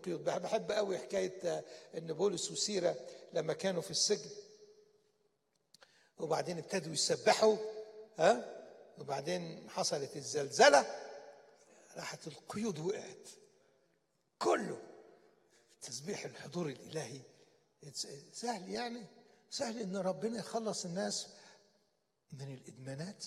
القيود بحب قوي حكايه ان بولس وسيره لما كانوا في السجن وبعدين ابتدوا يسبحوا ها وبعدين حصلت الزلزله راحت القيود وقعت كله تسبيح الحضور الالهي سهل يعني سهل ان ربنا يخلص الناس من الادمانات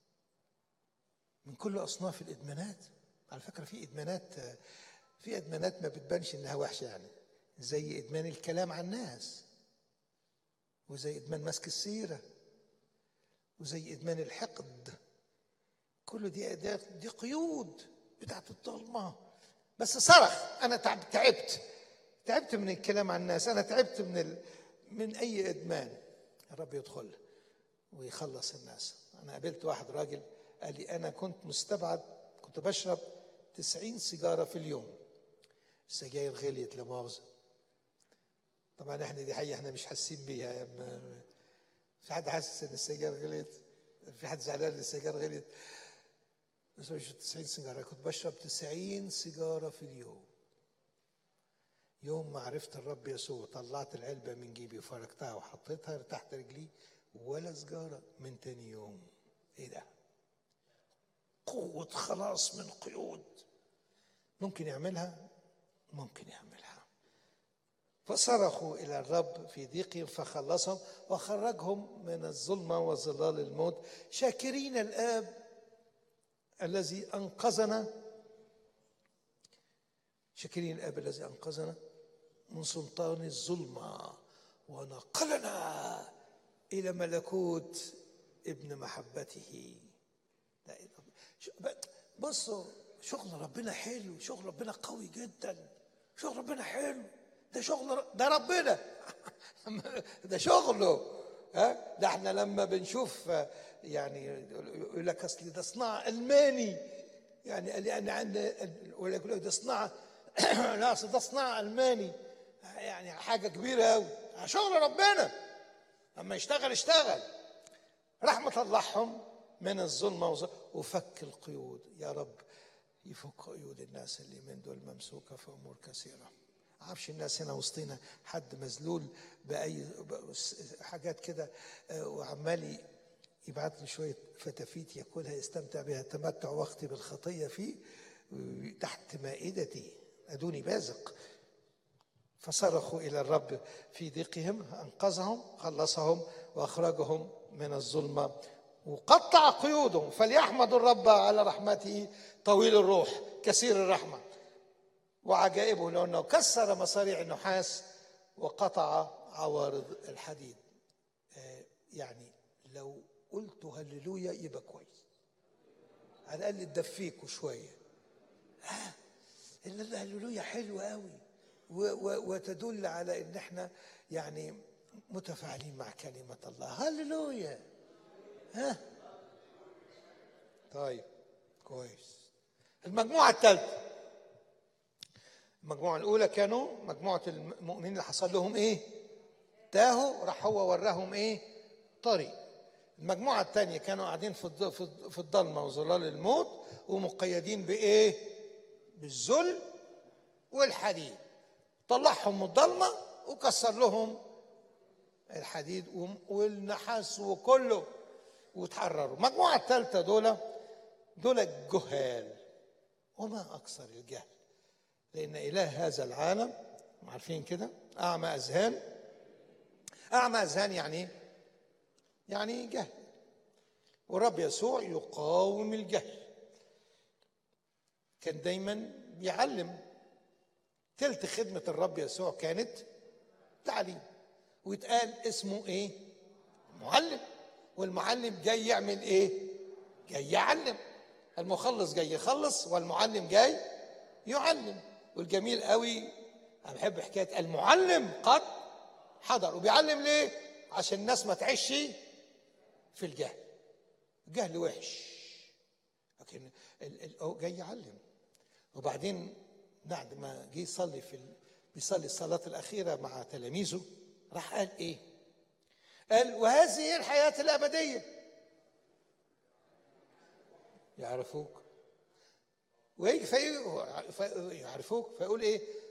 من كل اصناف الادمانات على فكره في ادمانات في ادمانات ما بتبانش انها وحشه يعني زي ادمان الكلام عن الناس وزي ادمان مسك السيره وزي ادمان الحقد كل دي دي, دي قيود بتاعت الظلمه بس صرخ انا تعبت تعبت من الكلام عن الناس انا تعبت من ال... من اي ادمان الرب يدخل ويخلص الناس انا قابلت واحد راجل قال لي انا كنت مستبعد كنت بشرب 90 سيجاره في اليوم السجاير غليت لا مؤاخذه طبعا احنا دي حقيقه احنا مش حاسين بيها يا اما في حد حاسس ان السجاير غليت في حد زعلان ان السجاير غليت بس مش 90 سيجاره كنت بشرب 90 سيجاره في اليوم يوم ما عرفت الرب يسوع طلعت العلبه من جيبي وفركتها وحطيتها تحت رجلي ولا سجاره من تاني يوم ايه ده قوه خلاص من قيود ممكن يعملها ممكن يعملها فصرخوا الى الرب في ضيقهم فخلصهم وخرجهم من الظلمه وظلال الموت شاكرين الاب الذي انقذنا شاكرين الاب الذي انقذنا من سلطان الظلمه ونقلنا الى ملكوت ابن محبته بصوا شغل ربنا حلو شغل ربنا قوي جدا شغل ربنا حلو ده شغل ده ربنا ده شغله ها ده احنا لما بنشوف يعني يقول لك اصل ده صناعه الماني يعني يعني عند ولا يقول لك ده صناعه لا اصل ده صناعه الماني يعني حاجه كبيره قوي شغل ربنا اما يشتغل اشتغل راح مطلعهم من الظلمه وفك القيود يا رب يفك قيود الناس اللي من دول ممسوكه في امور كثيره عارفش الناس هنا وسطينا حد مذلول باي حاجات كده وعمال يبعت لي شويه فتافيت ياكلها يستمتع بها تمتع وقتي بالخطيه فيه تحت مائدتي ادوني بازق فصرخوا الى الرب في ضيقهم انقذهم خلصهم واخرجهم من الظلمه وقطع قيودهم فليحمدوا الرب على رحمته طويل الروح كثير الرحمه وعجائبه لانه كسر مصاريع النحاس وقطع عوارض الحديد يعني لو قلت هللويا يبقى كويس على الاقل تدفيكوا شويه الهللويا حلوه قوي وتدل على ان احنا يعني متفاعلين مع كلمه الله هللويا ها طيب كويس المجموعه الثالثه المجموعه الاولى كانوا مجموعه المؤمنين اللي حصل لهم ايه تاهوا راح هو وراهم ايه طريق المجموعه الثانيه كانوا قاعدين في في الضلمه وظلال الموت ومقيدين بايه بالذل والحديد طلعهم من الضلمه وكسر لهم الحديد والنحاس وكله وتحرروا المجموعة الثالثة دول دول الجهال وما أكثر الجهل لأن إله هذا العالم عارفين كده أعمى أذهان أعمى أذهان يعني يعني جهل والرب يسوع يقاوم الجهل كان دايما بيعلم تلت خدمة الرب يسوع كانت تعليم ويتقال اسمه ايه معلم والمعلم جاي يعمل ايه جاي يعلم المخلص جاي يخلص والمعلم جاي يعلم والجميل قوي انا بحب حكايه المعلم قد حضر وبيعلم ليه عشان الناس ما تعيش في الجهل الجهل وحش لكن جاي يعلم وبعدين بعد ما جه يصلي في بيصلي الصلاه الاخيره مع تلاميذه راح قال ايه قال وهذه هي الحياة الأبدية يعرفوك ويجي في يعرفوك فيقول ايه